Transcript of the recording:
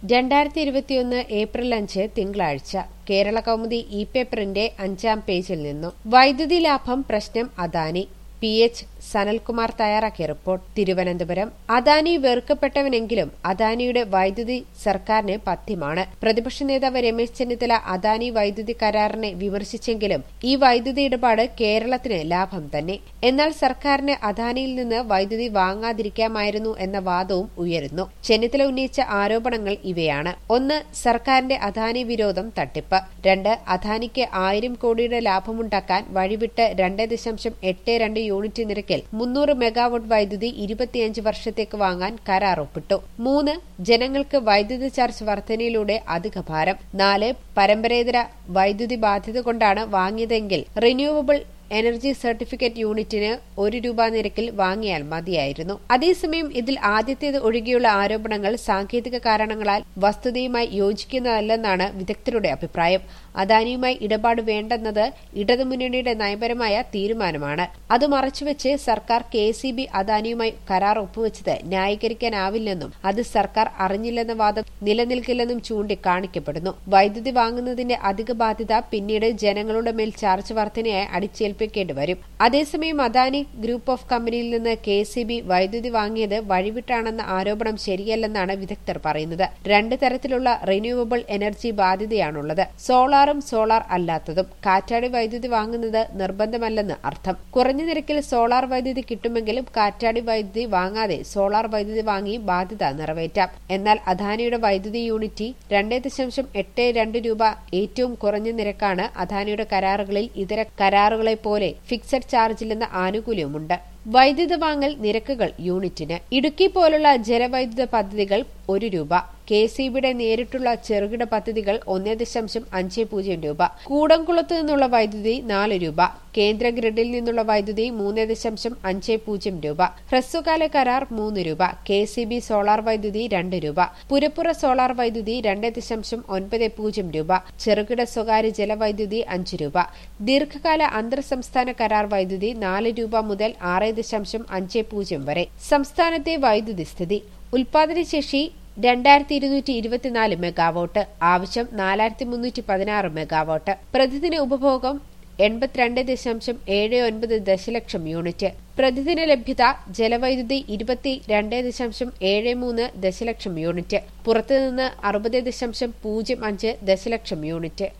രണ്ടായിരത്തി ഇരുപത്തിയൊന്ന് ഏപ്രിൽ അഞ്ച് തിങ്കളാഴ്ച കേരള കൗമുദി ഇ പേപ്പറിന്റെ അഞ്ചാം പേജിൽ നിന്നും വൈദ്യുതി ലാഭം പ്രശ്നം അദാനി പി എച്ച് സനൽകുമാർ തയ്യാറാക്കിയ റിപ്പോർട്ട് തിരുവനന്തപുരം അദാനി വെറുക്കപ്പെട്ടവനെങ്കിലും അദാനിയുടെ വൈദ്യുതി സർക്കാരിന് പഥ്യമാണ് പ്രതിപക്ഷ നേതാവ് രമേശ് ചെന്നിത്തല അദാനി വൈദ്യുതി കരാറിനെ വിമർശിച്ചെങ്കിലും ഈ വൈദ്യുതി ഇടപാട് കേരളത്തിന് ലാഭം തന്നെ എന്നാൽ സർക്കാരിന് അദാനിയിൽ നിന്ന് വൈദ്യുതി വാങ്ങാതിരിക്കാമായിരുന്നു എന്ന വാദവും ഉയരുന്നു ചെന്നിത്തല ഉന്നയിച്ച ആരോപണങ്ങൾ ഇവയാണ് ഒന്ന് സർക്കാരിന്റെ അദാനി വിരോധം തട്ടിപ്പ് രണ്ട് അദാനിക്ക് ആയിരം കോടിയുടെ ലാഭമുണ്ടാക്കാൻ വഴിവിട്ട് രണ്ട് ദശാംശം എട്ട് രണ്ട് യൂണിറ്റ് നിരക്കിൽ മുന്നൂറ് മെഗാവാട്ട് വൈദ്യുതി ഇരുപത്തിയഞ്ച് വർഷത്തേക്ക് വാങ്ങാൻ കരാർ ഒപ്പിട്ടു മൂന്ന് ജനങ്ങൾക്ക് വൈദ്യുതി ചാർജ് വർധനയിലൂടെ അധിക ഭാരം നാല് പരമ്പരേതര വൈദ്യുതി ബാധ്യത കൊണ്ടാണ് വാങ്ങിയതെങ്കിൽ റിന്യൂവബിൾ എനർജി സർട്ടിഫിക്കറ്റ് യൂണിറ്റിന് ഒരു രൂപ നിരക്കിൽ വാങ്ങിയാൽ മതിയായിരുന്നു അതേസമയം ഇതിൽ ആദ്യത്തേത് ഒഴികെയുള്ള ആരോപണങ്ങൾ സാങ്കേതിക കാരണങ്ങളാൽ വസ്തുതയുമായി യോജിക്കുന്നതല്ലെന്നാണ് വിദഗ്ധരുടെ അഭിപ്രായം അദാനിയുമായി ഇടപാട് വേണ്ടെന്നത് ഇടതുമുന്നണിയുടെ നയപരമായ തീരുമാനമാണ് അത് മറച്ചുവെച്ച് സർക്കാർ കെ സി ബി അദാനിയുമായി കരാർ ഒപ്പുവെച്ചത് ന്യായീകരിക്കാനാവില്ലെന്നും അത് സർക്കാർ അറിഞ്ഞില്ലെന്ന വാദം നിലനിൽക്കില്ലെന്നും ചൂണ്ടിക്കാണിക്കപ്പെടുന്നു വൈദ്യുതി വാങ്ങുന്നതിന്റെ അധിക ബാധ്യത പിന്നീട് ജനങ്ങളുടെ മേൽ ചാർജ് വർധനയായി അടിച്ചേൽപ്പിക്കും ഏൽപ്പിക്കേണ്ടി വരും അതേസമയം അദാനി ഗ്രൂപ്പ് ഓഫ് കമ്പനിയിൽ നിന്ന് കെ സി ബി വൈദ്യുതി വാങ്ങിയത് വഴിവിട്ടാണെന്ന ആരോപണം ശരിയല്ലെന്നാണ് വിദഗ്ധർ പറയുന്നത് രണ്ട് തരത്തിലുള്ള റിന്യൂവബിൾ എനർജി ബാധ്യതയാണുള്ളത് സോളാറും സോളാർ അല്ലാത്തതും കാറ്റാടി വൈദ്യുതി വാങ്ങുന്നത് നിർബന്ധമല്ലെന്ന് അർത്ഥം കുറഞ്ഞ നിരക്കിൽ സോളാർ വൈദ്യുതി കിട്ടുമെങ്കിലും കാറ്റാടി വൈദ്യുതി വാങ്ങാതെ സോളാർ വൈദ്യുതി വാങ്ങി ബാധ്യത നിറവേറ്റാം എന്നാൽ അദാനിയുടെ വൈദ്യുതി യൂണിറ്റ് രണ്ട് ദശാംശം എട്ട് രണ്ട് രൂപ ഏറ്റവും കുറഞ്ഞ നിരക്കാണ് അദാനിയുടെ കരാറുകളിൽ ഇതര കരാറുകളെ പോലെ ഫിക്സഡ് ചാർജിലെന്ന ആനുകൂല്യമുണ്ട് വൈദ്യുത വാങ്ങൽ നിരക്കുകൾ യൂണിറ്റിന് ഇടുക്കി പോലുള്ള ജലവൈദ്യുത പദ്ധതികൾ ഒരു രൂപ കെ സി ബിയുടെ നേരിട്ടുള്ള ചെറുകിട പദ്ധതികൾ ഒന്നേ ദശാംശം അഞ്ച് പൂജ്യം രൂപ കൂടംകുളത്ത് നിന്നുള്ള വൈദ്യുതി നാല് രൂപ കേന്ദ്ര ഗ്രിഡിൽ നിന്നുള്ള വൈദ്യുതി മൂന്ന് ദശാംശം അഞ്ച് പൂജ്യം രൂപ ഹ്രസ്വകാല കരാർ മൂന്ന് രൂപ കെ സി ബി സോളാർ വൈദ്യുതി രണ്ട് രൂപ പുരപ്പുറ സോളാർ വൈദ്യുതി രണ്ട് ദശാംശം ഒൻപത് പൂജ്യം രൂപ ചെറുകിട സ്വകാര്യ ജലവൈദ്യുതി അഞ്ച് രൂപ ദീർഘകാല അന്തർ സംസ്ഥാന കരാർ വൈദ്യുതി നാല് രൂപ മുതൽ ആറ് ദശാംശം അഞ്ച് പൂജ്യം വരെ സംസ്ഥാനത്തെ വൈദ്യുതി സ്ഥിതി ഉൽപാദനശേഷി രണ്ടായിരത്തി ഇരുന്നൂറ്റി ഇരുപത്തിനാല് മെഗാവോട്ട് ആവശ്യം നാലായിരത്തി മുന്നൂറ്റി പതിനാറ് മെഗാവോട്ട് പ്രതിദിന ഉപഭോഗം എൺപത്തിരണ്ട് ദശാംശം ഏഴ് ഒൻപത് ദശലക്ഷം യൂണിറ്റ് പ്രതിദിന ലഭ്യത ജലവൈദ്യുതി ഇരുപത്തി രണ്ട് ദശാംശം ഏഴ് മൂന്ന് ദശലക്ഷം യൂണിറ്റ് പുറത്തുനിന്ന് അറുപത് ദശാംശം പൂജ്യം അഞ്ച് ദശലക്ഷം യൂണിറ്റ്